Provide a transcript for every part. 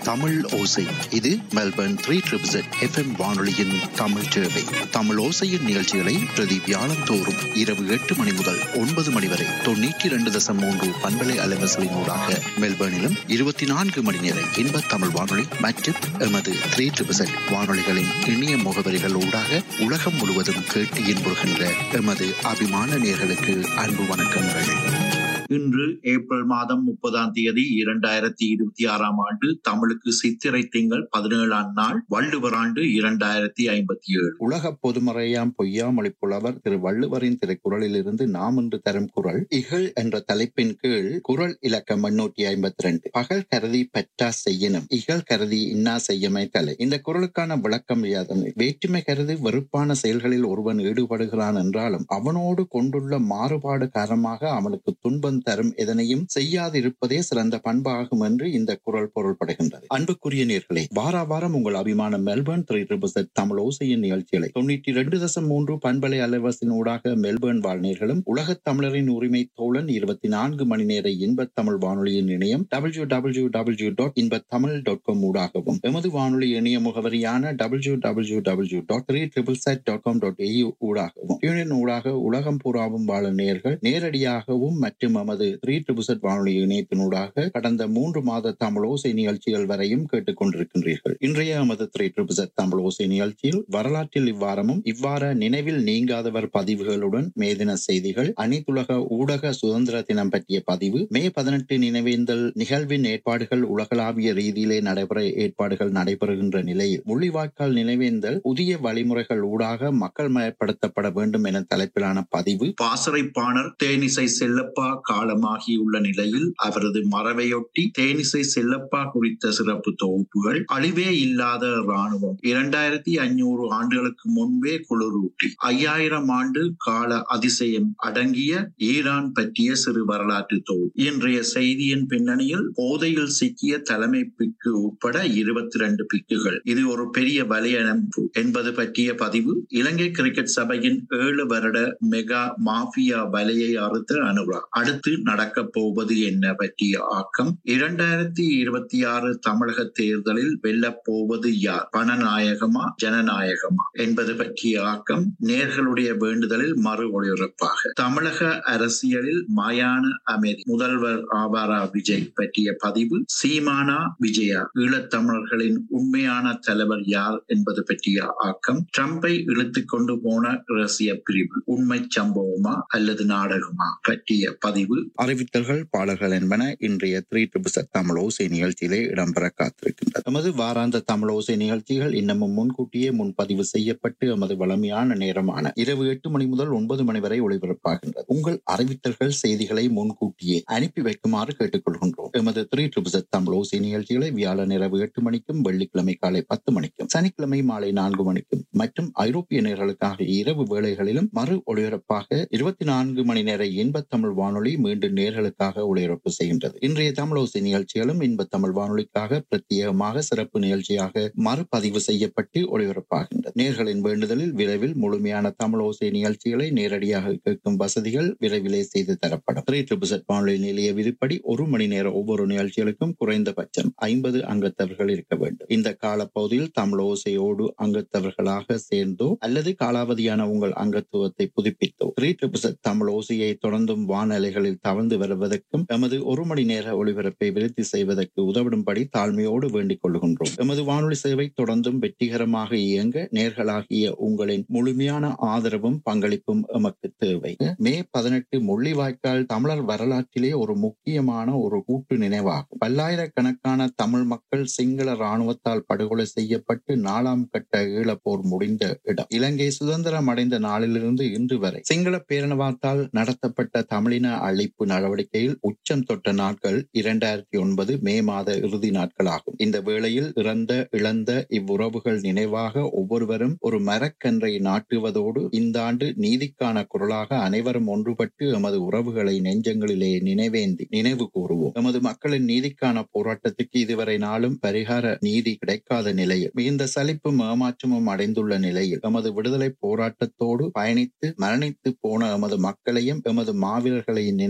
தமிழ் ஓசை இது Melbourne three triple FM வானொலியின் தமிழ் சேவை தமிழ் ஓசையின் நிகழ்ச்சிகளை பிரதி வியாழந்தோறும் இரவு எட்டு மணி முதல் ஒன்பது மணி வரை தொண்ணூற்றி இரண்டு தசம் மூன்று பண்பலை அலைவசலினூடாக மெல்பர்னிலும் இருபத்தி நான்கு மணி நேர இன்ப தமிழ் வானொலி மற்றும் எமது த்ரீ ட்ரிபிள் வானொலிகளின் இணைய முகவரிகள் ஊடாக உலகம் முழுவதும் கேட்டு இன்புறுகின்ற எமது அபிமான நேர்களுக்கு அன்பு வணக்கங்கள் இன்று ஏப்ரல் மாதம் முப்பதாம் தேதி இரண்டாயிரத்தி இருபத்தி ஆறாம் ஆண்டு தமிழுக்கு சித்திரை திங்கள் பதினேழாம் நாள் வள்ளுவர் ஆண்டு இரண்டாயிரத்தி ஐம்பத்தி ஏழு உலக பொதுமறையாம் பொய்யாமொழி புலவர் திரு வள்ளுவரின் திருக்குறளில் இருந்து நாம் இன்று தரும் குரல் இகழ் என்ற தலைப்பின் கீழ் குரல் இலக்கம் முன்னூற்றி ஐம்பத்தி ரெண்டு பகல் கருதி பெற்றா செய்யணும் இகழ் கருதி இன்னா செய்யமை தலை இந்த குரலுக்கான விளக்கம் யாதனை வேற்றுமை கருதி வெறுப்பான செயல்களில் ஒருவன் ஈடுபடுகிறான் என்றாலும் அவனோடு கொண்டுள்ள மாறுபாடு காரணமாக அவனுக்கு துன்பம் தரும் எதனையும் செய்யாதிருப்பதே சிறந்த பண்பாகும் என்று இந்த குரல் பொருள்படுகின்றது அன்புக்குரிய நேர்களே வார வாரம் உங்கள் அபிமான மெல்பர்ன் த்ரீ ட்ரிபிள் தமிழ் ஓசையின் நிகழ்ச்சிகளை தொண்ணூற்றி இரண்டு தசம் மூன்று பண்பலை அலைவசின் ஊடாக மெல்பர்ன் வாழ்நேர்களும் உலகத் தமிழரின் உரிமை தோழன் இருபத்தி நான்கு மணி நேர இன்பத் தமிழ் வானொலியின் இணையம் டபிள்யூ டபிள்யூ டபிள்யூ டாட் இன்பத் தமிழ் டாட் காம் ஊடாகவும் எமது வானொலி இணைய முகவரியான W W W dot three triple Z dot com dot AU ஊடாகவும் யூனியன் ஊடாக உலகம் பூராவும் வாழும் நேர்கள் நேரடியாகவும் மற்றும் நமது த்ரீ ட்ரிபிள் வானொலி இணையத்தினூடாக கடந்த மூன்று மாத தமிழ் ஓசை நிகழ்ச்சிகள் வரையும் கேட்டுக் கொண்டிருக்கின்றீர்கள் இன்றைய நமது த்ரீ ட்ரிபிள் தமிழ் ஓசை நிகழ்ச்சியில் வரலாற்றில் இவ்வாரமும் இவ்வாற நினைவில் நீங்காதவர் பதிவுகளுடன் மேதின செய்திகள் அனைத்துலக ஊடக சுதந்திர தினம் பற்றிய பதிவு மே பதினெட்டு நினைவேந்தல் நிகழ்வின் ஏற்பாடுகள் உலகளாவிய ரீதியிலே நடைபெற ஏற்பாடுகள் நடைபெறுகின்ற நிலையில் முள்ளிவாய்க்கால் நினைவேந்தல் புதிய வழிமுறைகள் ஊடாக மக்கள் மயப்படுத்தப்பட வேண்டும் என தலைப்பிலான பதிவு பாசறைப்பாணர் தேனிசை செல்லப்பா காலமாகியுள்ள நிலையில் அவரது மரபையொட்டி தேனிசை செல்லப்பா குறித்த சிறப்பு தொகுப்புகள் அழிவே இல்லாத இராணுவம் இரண்டாயிரத்தி ஐநூறு ஆண்டுகளுக்கு முன்பே குளிரூட்டி ஐயாயிரம் ஆண்டு கால அதிசயம் அடங்கிய ஈரான் பற்றிய சிறு வரலாற்று தொகுப்பு இன்றைய செய்தியின் பின்னணியில் போதையில் சிக்கிய தலைமை பிக்கு உட்பட இருபத்தி ரெண்டு பிக்குகள் இது ஒரு பெரிய வலையமைப்பு என்பது பற்றிய பதிவு இலங்கை கிரிக்கெட் சபையின் ஏழு வருட மெகா மாஃபியா வலையை அறுத்த அனுரா அடுத்து நடக்க போவது என்ன பற்றிய ஆக்கம் இரண்டாயிரத்தி இருபத்தி ஆறு தமிழக தேர்தலில் வெல்லப் போவது யார் பணநாயகமா ஜனநாயகமா என்பது பற்றிய ஆக்கம் நேர்களுடைய வேண்டுதலில் மறு ஒளிபரப்பாக தமிழக அரசியலில் மாயான அமைதி முதல்வர் ஆவாரா விஜய் பற்றிய பதிவு சீமானா விஜயா ஈழத்தமிழர்களின் உண்மையான தலைவர் யார் என்பது பற்றிய ஆக்கம் ட்ரம்பை இழுத்து கொண்டு போன ரஷ்ய பிரிவு உண்மை சம்பவமா அல்லது நாடகமா பற்றிய பதிவு அறிவித்தல்கள் பாடல்கள் என்பன இன்றைய த்ரீ ட்ரிபிள் தமிழ் ஓசை நிகழ்ச்சியிலே இடம்பெற காத்திருக்கின்றது எமது வாராந்த தமிழ் ஓசை நிகழ்ச்சிகள் இன்னமும் முன்கூட்டியே முன்பதிவு செய்யப்பட்டு எமது வளமையான நேரமான இரவு எட்டு மணி முதல் ஒன்பது மணி வரை ஒளிபரப்பாகின்றது உங்கள் அறிவித்தல்கள் செய்திகளை முன்கூட்டியே அனுப்பி வைக்குமாறு கேட்டுக்கொள்கின்றோம் எமது த்ரீ ட்ரிபிள் தமிழ் ஓசை நிகழ்ச்சிகளை வியாழன் இரவு எட்டு மணிக்கும் வெள்ளிக்கிழமை காலை பத்து மணிக்கும் சனிக்கிழமை மாலை நான்கு மணிக்கும் மற்றும் ஐரோப்பிய நேர்களுக்காக இரவு வேளைகளிலும் மறு ஒளிபரப்பாக இருபத்தி நான்கு மணி நேர இன்பத் தமிழ் வானொலி மீண்டும் நேர்களுக்காக ஒளிபரப்பு செய்கின்றது இன்றைய தமிழோசை நிகழ்ச்சிகளும் இன்பத் தமிழ் வானொலிக்காக பிரத்யேகமாக சிறப்பு நிகழ்ச்சியாக மறுபதிவு செய்யப்பட்டு ஒளிபரப்பாகின்றது நேர்களின் வேண்டுதலில் விரைவில் முழுமையான தமிழோசை நிகழ்ச்சிகளை நேரடியாக கேட்கும் வசதிகள் விரைவிலே செய்து தரப்படும் த்ரீ ட்ரிபிள் வானொலி நிலைய விதிப்படி ஒரு மணி நேர ஒவ்வொரு நிகழ்ச்சிகளுக்கும் குறைந்தபட்சம் ஐம்பது அங்கத்தவர்கள் இருக்க வேண்டும் இந்த காலப்பகுதியில் தமிழோசையோடு அங்கத்தவர்களாக சேர்ந்தோ அல்லது காலாவதியான உங்கள் அங்கத்துவத்தை புதுப்பித்தோ த்ரீ ட்ரிபிள் தமிழ் ஓசையை தொடர்ந்தும் வானலைகளில் தவழ்ந்து வருவதற்கும் எமது ஒரு மணி நேர ஒளிபரப்பை விருத்தி செய்வதற்கு உதவிடும்படி தாழ்மையோடு வேண்டிக் கொள்கின்றோம் எமது வானொலி சேவை தொடர்ந்தும் வெற்றிகரமாக இயங்க நேர்களாகிய உங்களின் முழுமையான ஆதரவும் பங்களிப்பும் எமக்கு தேவை மே பதினெட்டு முள்ளிவாய்க்கால் தமிழர் வரலாற்றிலே ஒரு முக்கியமான ஒரு கூட்டு நினைவாகும் பல்லாயிரக்கணக்கான தமிழ் மக்கள் சிங்கள இராணுவத்தால் படுகொலை செய்யப்பட்டு நாலாம் கட்ட ஈழப்போர் முடிந்த இடம் இலங்கை சுதந்திரம் அடைந்த நாளிலிருந்து இன்று வரை சிங்கள பேரணவாத்தால் நடத்தப்பட்ட தமிழின அழிப்பு நடவடிக்கையில் உச்சம் தொட்ட நாட்கள் இரண்டாயிரத்தி ஒன்பது மே மாத இறுதி நாட்களாகும் இந்த வேளையில் இறந்த இழந்த இவ்வுறவுகள் நினைவாக ஒவ்வொருவரும் ஒரு மரக்கன்றை நாட்டுவதோடு இந்த ஆண்டு நீதிக்கான குரலாக அனைவரும் ஒன்றுபட்டு எமது உறவுகளை நெஞ்சங்களிலே நினைவேந்தி நினைவு கூறுவோம் எமது மக்களின் நீதிக்கான போராட்டத்துக்கு இதுவரை நாளும் பரிகார நீதி கிடைக்காத நிலையில் மிகுந்த சலிப்பும் ஏமாற்றமும் அடைந்துள்ள நிலையில் எமது விடுதலை போராட்டத்தோடு பயணித்து மரணித்து போன எமது மக்களையும் எமது மாவீரர்களை நினைவு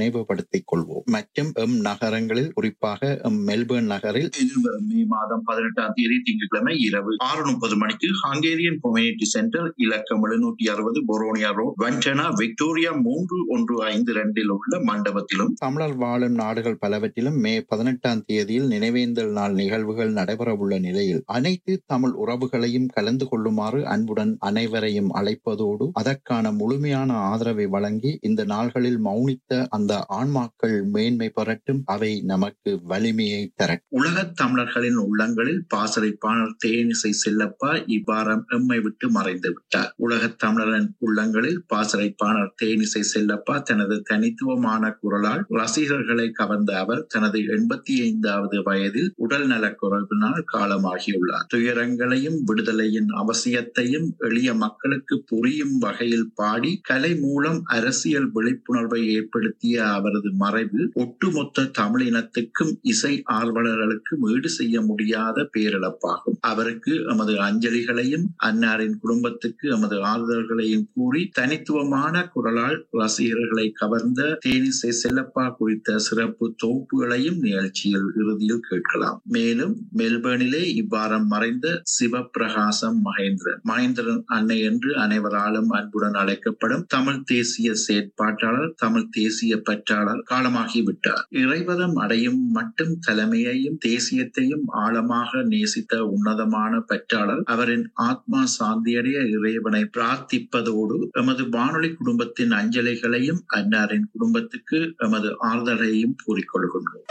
நினைவுபடுத்திக் கொள்வோம் மற்றும் எம் நகரங்களில் குறிப்பாக எம் மெல்பர்ன் நகரில் எதிர்வரும் மே மாதம் பதினெட்டாம் தேதி திங்கட்கிழமை இரவு ஆறு முப்பது மணிக்கு ஹங்கேரியன் கம்யூனிட்டி சென்டர் இலக்கம் எழுநூற்றி அறுபது பொரோனியா ரோட் வண்டனா விக்டோரியா மூன்று ஒன்று ஐந்து ரெண்டில் உள்ள மண்டபத்திலும் தமிழர் வாழும் நாடுகள் பலவற்றிலும் மே பதினெட்டாம் தேதியில் நினைவேந்தல் நாள் நிகழ்வுகள் நடைபெறவுள்ள நிலையில் அனைத்து தமிழ் உறவுகளையும் கலந்து கொள்ளுமாறு அன்புடன் அனைவரையும் அழைப்பதோடு அதற்கான முழுமையான ஆதரவை வழங்கி இந்த நாள்களில் மௌனித்த அந்த ஆன்மாக்கள் மேன்மை பெறட்டும் அவை நமக்கு வலிமையை தரட்டும் உலகத் தமிழர்களின் உள்ளங்களில் பாசறைப்பாளர் தேனிசை செல்லப்பா இவ்வாரம் எம்மை விட்டு மறைந்து விட்டார் உலகத் தமிழரின் உள்ளங்களில் பாசறைப்பாளர் தேனிசை செல்லப்பா தனது தனித்துவமான குரலால் ரசிகர்களை கவர்ந்த அவர் தனது எண்பத்தி ஐந்தாவது வயதில் உடல் நலக்குறைவினால் காலமாகியுள்ளார் துயரங்களையும் விடுதலையின் அவசியத்தையும் எளிய மக்களுக்கு புரியும் வகையில் பாடி கலை மூலம் அரசியல் விழிப்புணர்வை ஏற்படுத்திய அவரது மறைவு ஒட்டுமொத்த தமிழினத்துக்கும் இசை ஆர்வலர்களுக்கும் ஈடு செய்ய முடியாத பேரிழப்பாகும் அவருக்கு எமது அஞ்சலிகளையும் அன்னாரின் குடும்பத்துக்கு எமது ஆறுதல்களையும் கூறி தனித்துவமான குரலால் ரசிகர்களை கவர்ந்த தேனிசை செல்லப்பா குறித்த சிறப்பு தொகுப்புகளையும் நிகழ்ச்சியில் இறுதியில் கேட்கலாம் மேலும் மெல்பர்னிலே இவ்வாரம் மறைந்த சிவபிரகாசம் மகேந்திரன் மகேந்திரன் அன்னை என்று அனைவராலும் அன்புடன் அழைக்கப்படும் தமிழ் தேசிய செயற்பாட்டாளர் தமிழ் தேசிய பற்றாளர் காலமாகிவிட்டார் இறைவதம் அடையும் மட்டும் தலைமையையும் தேசியத்தையும் ஆழமாக நேசித்த உன்னதமான பற்றாளர் அவரின் ஆத்மா சாந்தியடைய இறைவனை பிரார்த்திப்பதோடு எமது வானொலி குடும்பத்தின் அஞ்சலிகளையும் அன்னாரின் குடும்பத்துக்கு எமது ஆறுதலையும் கூறிக்கொள்கின்றோம்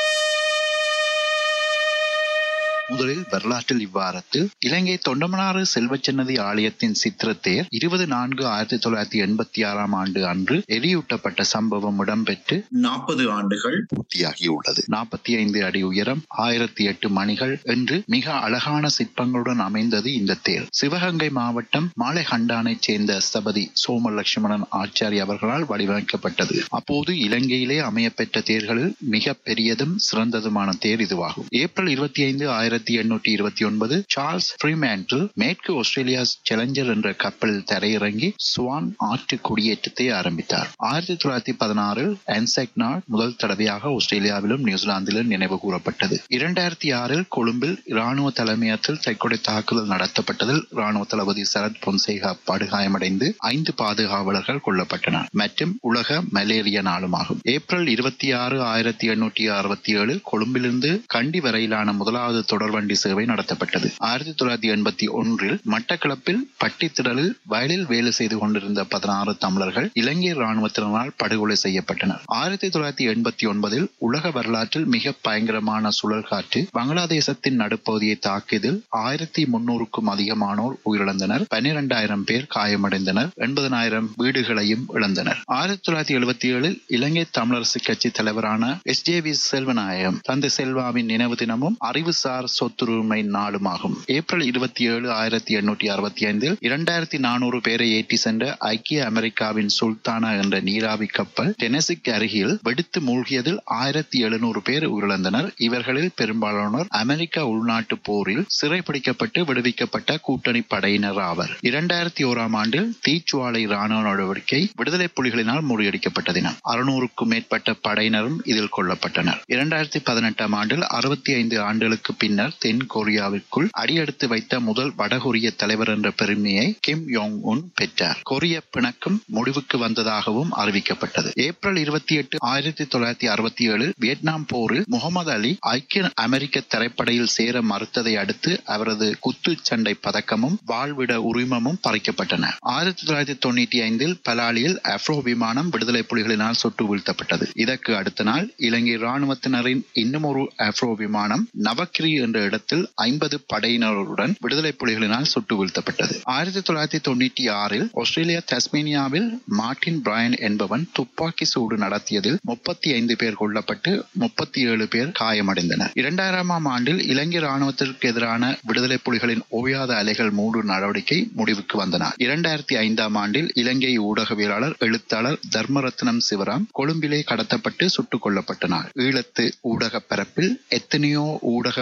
முதலில் வரலாற்றில் இவ்வாரத்தில் இலங்கை தொண்டமனாறு செல்வச்சன்னதி ஆலயத்தின் சித்திரத்தேர் இருபது நான்கு ஆயிரத்தி தொள்ளாயிரத்தி எண்பத்தி ஆறாம் ஆண்டு அன்று எரியூட்டப்பட்ட சம்பவம் இடம்பெற்று நாற்பது ஆண்டுகள் பூர்த்தியாகியுள்ளது நாற்பத்தி ஐந்து அடி உயரம் ஆயிரத்தி எட்டு மணிகள் என்று மிக அழகான சிற்பங்களுடன் அமைந்தது இந்த தேர் சிவகங்கை மாவட்டம் மாலைஹண்டானைச் சேர்ந்த ஸ்தபதி சோமலட்சுமணன் ஆச்சாரி அவர்களால் வடிவமைக்கப்பட்டது அப்போது இலங்கையிலே அமையப்பெற்ற தேர்களில் மிக பெரியதும் சிறந்ததுமான தேர் இதுவாகும் ஏப்ரல் இருபத்தி ஐந்து ஆயிரத்தி எண்ணூற்றி இருபத்தி ஒன்பது சார்ல்ஸ் ஃப்ரீமேன்டில் மேற்கு ஆஸ்திரேலியா சேலஞ்சர் என்ற கப்பலில் தரையிறங்கி சுவான் ஆற்று குடியேற்றத்தை ஆரம்பித்தார் ஆயிரத்தி தொள்ளாயிரத்தி பதினாறில் அன்செக் நாள் முதல் தடவையாக ஆஸ்திரேலியாவிலும் நியூசிலாந்திலும் நினைவு கூறப்பட்டது இரண்டாயிரத்தி ஆறில் கொழும்பில் இராணுவ தலைமையகத்தில் தற்கொலை தாக்குதல் நடத்தப்பட்டதில் இராணுவ தளபதி சரத் பொன்சேகா படுகாயமடைந்து ஐந்து பாதுகாவலர்கள் கொல்லப்பட்டனர் மற்றும் உலக மலேரியா நாளுமாகும் ஏப்ரல் இருபத்தி ஆறு ஆயிரத்தி எண்ணூற்றி அறுபத்தி ஏழு கொழும்பிலிருந்து கண்டி வரையிலான முதலாவது தொடர்வண்டி சேவை நடத்தப்பட்டது ஆயிரத்தி தொள்ளாயிரத்தி எண்பத்தி ஒன்றில் மட்டக்களப்பில் பட்டித்திடலில் வயலில் வேலை செய்து கொண்டிருந்த பதினாறு தமிழர்கள் இலங்கை ராணுவத்தினரால் படுகொலை செய்யப்பட்டனர் ஆயிரத்தி தொள்ளாயிரத்தி எண்பத்தி ஒன்பதில் உலக வரலாற்றில் மிக பயங்கரமான சுழல் காற்று பங்களாதேசத்தின் நடுப்பகுதியை தாக்கியதில் ஆயிரத்தி முன்னூறுக்கும் அதிகமானோர் உயிரிழந்தனர் பன்னிரண்டாயிரம் பேர் காயமடைந்தனர் எண்பதனாயிரம் வீடுகளையும் இழந்தனர் ஆயிரத்தி தொள்ளாயிரத்தி எழுபத்தி ஏழில் இலங்கை தமிழரசு கட்சி தலைவரான எஸ் ஜே வி செல்வநாயகம் தந்தை செல்வாவின் நினைவு தினமும் அறிவுசார் சொத்துரிமை நாளுமாகும் ஏப்ரல் இருபத்தி ஏழு ஆயிரத்தி எண்ணூற்றி அறுபத்தி ஐந்தில் இரண்டாயிரத்தி நானூறு பேரை ஏற்றி சென்ற ஐக்கிய அமெரிக்காவின் சுல்தானா என்ற நீராவி கப்பல் டெனசிக் அருகில் வெடித்து மூழ்கியதில் ஆயிரத்தி எழுநூறு பேர் உயிரிழந்தனர் இவர்களில் பெரும்பாலானோர் அமெரிக்க உள்நாட்டு போரில் சிறைப்பிடிக்கப்பட்டு விடுவிக்கப்பட்ட கூட்டணி படையினர் ஆவர் இரண்டாயிரத்தி ஓராம் ஆண்டில் தீச்சுவாலை ராணுவ நடவடிக்கை விடுதலை புலிகளினால் முறியடிக்கப்பட்டதின அறுநூறுக்கும் மேற்பட்ட படையினரும் இதில் கொல்லப்பட்டனர் இரண்டாயிரத்தி பதினெட்டாம் ஆண்டில் அறுபத்தி ஐந்து ஆண்டுகளுக்கு பின்னர் தென் கொரியாவிற்குள் அடியெடுத்து வைத்த முதல் வடகொரிய தலைவர் என்ற பெருமையை கிம் யோங் உன் பெற்றார் கொரிய பிணக்கம் முடிவுக்கு வந்ததாகவும் அறிவிக்கப்பட்டது ஏப்ரல் இருபத்தி எட்டு ஆயிரத்தி தொள்ளாயிரத்தி அறுபத்தி ஏழு வியட்நாம் போரில் முகமது அலி ஐக்கிய அமெரிக்க தரைப்படையில் சேர மறுத்ததை அடுத்து அவரது குத்துச்சண்டை பதக்கமும் வாழ்விட உரிமமும் பறிக்கப்பட்டன ஆயிரத்தி தொள்ளாயிரத்தி தொண்ணூற்றி ஐந்தில் பலாலியில் அப்ரோ விமானம் விடுதலை புலிகளினால் சுட்டு வீழ்த்தப்பட்டது இதற்கு அடுத்த நாள் இலங்கை ராணுவத்தினரின் இன்னும் ஒரு அப்ரோ விமானம் நவக்கிரி என்ற இடத்தில் ஐம்பது படையினருடன் விடுதலை புலிகளினால் சுட்டு வீழ்த்தப்பட்டது ஆயிரத்தி தொள்ளாயிரத்தி தொண்ணூற்றி ஆறில் ஆஸ்திரேலியா தஸ்மேனியாவில் மார்டின் பிராயன் என்பவன் துப்பாக்கி சூடு நடத்தியதில் முப்பத்தி ஐந்து பேர் கொல்லப்பட்டு முப்பத்தி ஏழு பேர் காயமடைந்தனர் இரண்டாயிரமாம் ஆண்டில் இலங்கை ராணுவத்திற்கு எதிரான விடுதலை புலிகளின் ஓயாத அலைகள் மூன்று நடவடிக்கை முடிவுக்கு வந்தன இரண்டாயிரத்தி ஐந்தாம் ஆண்டில் இலங்கை ஊடகவியலாளர் எழுத்தாளர் தர்மரத்னம் சிவராம் கொழும்பிலே கடத்தப்பட்டு சுட்டுக் கொல்லப்பட்டனர் ஈழத்து ஊடக பரப்பில் எத்தனையோ ஊடகவியலாளர்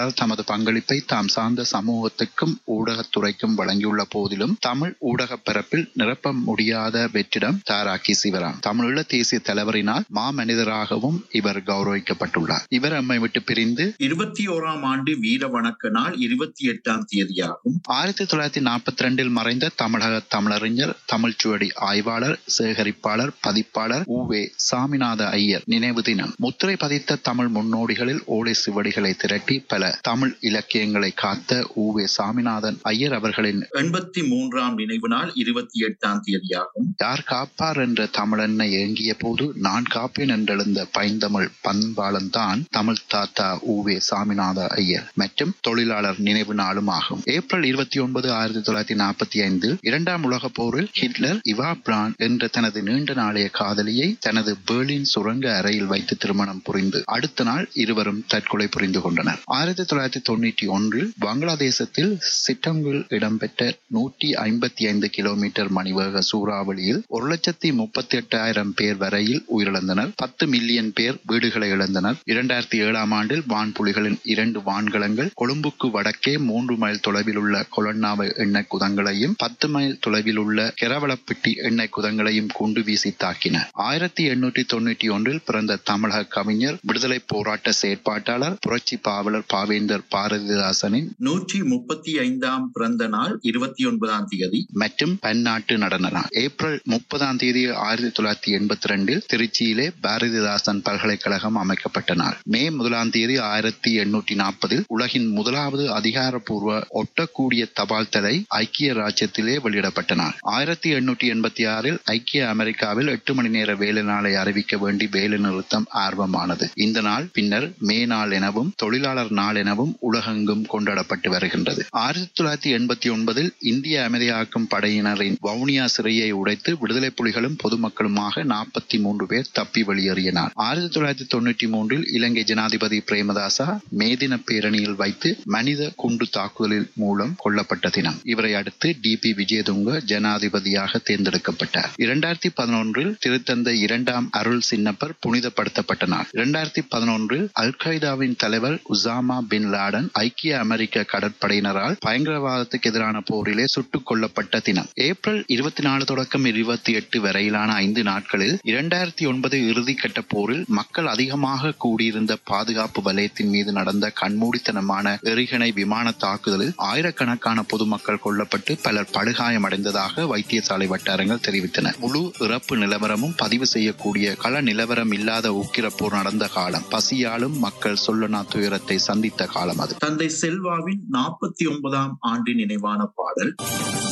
தமிழரால் தமது பங்களிப்பை தாம் சார்ந்த சமூகத்துக்கும் ஊடகத்துறைக்கும் வழங்கியுள்ள போதிலும் தமிழ் ஊடக பரப்பில் நிரப்ப முடியாத வெற்றிடம் தாராக்கி சிவராம் தமிழீழ தேசிய தலைவரினால் மாமனிதராகவும் இவர் கௌரவிக்கப்பட்டுள்ளார் இவர் அம்மை விட்டு பிரிந்து இருபத்தி ஓராம் ஆண்டு வீர வணக்க நாள் இருபத்தி எட்டாம் தேதியாகும் ஆயிரத்தி தொள்ளாயிரத்தி நாற்பத்தி ரெண்டில் மறைந்த தமிழக தமிழறிஞர் தமிழ்ச்சுவடி ஆய்வாளர் சேகரிப்பாளர் பதிப்பாளர் உவே சாமிநாத ஐயர் நினைவு தினம் முத்திரை பதித்த தமிழ் முன்னோடிகளில் ஓலை சுவடிகளை திரட்டி பல தமிழ் இலக்கியங்களை காத்த உவே சாமிநாதன் ஐயர் அவர்களின் எண்பத்தி மூன்றாம் நினைவு நாள் இருபத்தி எட்டாம் தேதியாகும் யார் காப்பார் என்ற தமிழெண்ணை ஏங்கிய போது நான் காப்பேன் என்றெழுந்த பைந்தமிழ் பண்பாளன் தான் தமிழ் தாத்தா உவே சாமிநாத ஐயர் மற்றும் தொழிலாளர் நினைவு நாளும் ஆகும் ஏப்ரல் இருபத்தி ஒன்பது ஆயிரத்தி தொள்ளாயிரத்தி நாற்பத்தி ஐந்து இரண்டாம் உலக போரில் ஹிட்லர் இவா பிரான் என்ற தனது நீண்ட நாளைய காதலியை தனது பெர்லின் சுரங்க அறையில் வைத்து திருமணம் புரிந்து அடுத்த நாள் இருவரும் தற்கொலை புரிந்து கொண்டனர் ஆயிரத்தி தொள்ளாயிரத்தி தொண்ணூற்றி ஒன்றில் வங்களாதேசத்தில் சிட்டங்கில் இடம்பெற்ற நூற்றி ஐம்பத்தி ஐந்து கிலோமீட்டர் மணிவேக சூறாவளியில் ஒரு லட்சத்தி முப்பத்தி எட்டாயிரம் பேர் வரையில் உயிரிழந்தனர் பத்து மில்லியன் பேர் வீடுகளை இழந்தனர் இரண்டாயிரத்தி ஏழாம் ஆண்டில் வான்புலிகளின் இரண்டு வான்கலங்கள் கொழும்புக்கு வடக்கே மூன்று மைல் தொலைவில் உள்ள கொலன்னாவை எண்ணெய் குதங்களையும் பத்து மைல் தொலைவில் உள்ள கெரவளப்பிட்டி எண்ணெய் குதங்களையும் குண்டு வீசி தாக்கின ஆயிரத்தி எண்ணூற்றி தொண்ணூற்றி ஒன்றில் பிறந்த தமிழக கவிஞர் விடுதலை போராட்ட செயற்பாட்டாளர் புரட்சி பாவலர் பாவேந்தர் பாரதிதாசனின் நூற்றி முப்பத்தி ஐந்தாம் பிறந்த நாள் இருபத்தி ஒன்பதாம் தேதி மற்றும் பன்னாட்டு நடன நாள் ஏப்ரல் முப்பதாம் தேதி ஆயிரத்தி தொள்ளாயிரத்தி எண்பத்தி ரெண்டில் திருச்சியிலே பாரதிதாசன் பல்கலைக்கழகம் அமைக்கப்பட்ட நாள் மே முதலாம் தேதி ஆயிரத்தி எண்ணூற்றி நாற்பதில் உலகின் முதலாவது அதிகாரப்பூர்வ ஒட்டக்கூடிய தபால் தலை ஐக்கிய ராஜ்யத்திலே வெளியிடப்பட்ட நாள் ஆயிரத்தி எண்ணூற்றி எண்பத்தி ஆறில் ஐக்கிய அமெரிக்காவில் எட்டு மணி நேர வேலை நாளை அறிவிக்க வேண்டி வேலை நிறுத்தம் ஆர்வமானது இந்த நாள் பின்னர் மே நாள் எனவும் தொழிலாளர் நாள் எனவும் உலகெங்கும் கொண்டாடப்பட்டு வருகின்றது ஆயிரத்தி தொள்ளாயிரத்தி எண்பத்தி ஒன்பதில் இந்திய அமைதியாக்கும் படையினரின் வவுனியா சிறையை உடைத்து விடுதலை புலிகளும் பொதுமக்களுமாக நாற்பத்தி மூன்று பேர் தப்பி வெளியேறிய நாள் ஆயிரத்தி தொள்ளாயிரத்தி தொண்ணூற்றி மூன்றில் இலங்கை ஜனாதிபதி பிரேமதாசா மேதின பேரணியில் வைத்து மனித குண்டு தாக்குதலில் மூலம் கொல்லப்பட்ட தினம் இவரை அடுத்து டி பி விஜயதுங்க ஜனாதிபதியாக தேர்ந்தெடுக்கப்பட்டார் இரண்டாயிரத்தி பதினொன்றில் திருத்தந்தை இரண்டாம் அருள் சின்னப்பர் புனிதப்படுத்தப்பட்ட நாள் இரண்டாயிரத்தி பதினொன்றில் அல் qaedaவின் தலைவர் உசாமா பின் லாடன் ஐக்கிய அமெரிக்க கடற்படையினரால் பயங்கரவாதத்துக்கு எதிரான போரிலே சுட்டுக் கொல்லப்பட்ட தினம் ஏப்ரல் இருபத்தி நாலு தொடக்கம் இருபத்தி எட்டு வரையிலான ஐந்து நாட்களில் இரண்டாயிரத்தி ஒன்பது இறுதிக்கட்ட போரில் மக்கள் அதிகமாக கூடியிருந்த பாதுகாப்பு வலயத்தின் மீது நடந்த கண்மூடித்தனமான எரிகணை விமான தாக்குதலில் ஆயிரக்கணக்கான பொதுமக்கள் கொல்லப்பட்டு பலர் படுகாயமடைந்ததாக வைத்தியசாலை வட்டாரங்கள் தெரிவித்தன முழு இறப்பு நிலவரமும் பதிவு செய்யக்கூடிய கள நிலவரம் இல்லாத உக்கிரப்போர் நடந்த காலம் பசியாலும் மக்கள் சொல்லனா துயரத்தை சந்தித்த காலம் அது தந்தை செல்வாவின் நாற்பத்தி ஒன்பதாம் ஆண்டு நினைவான பாடல்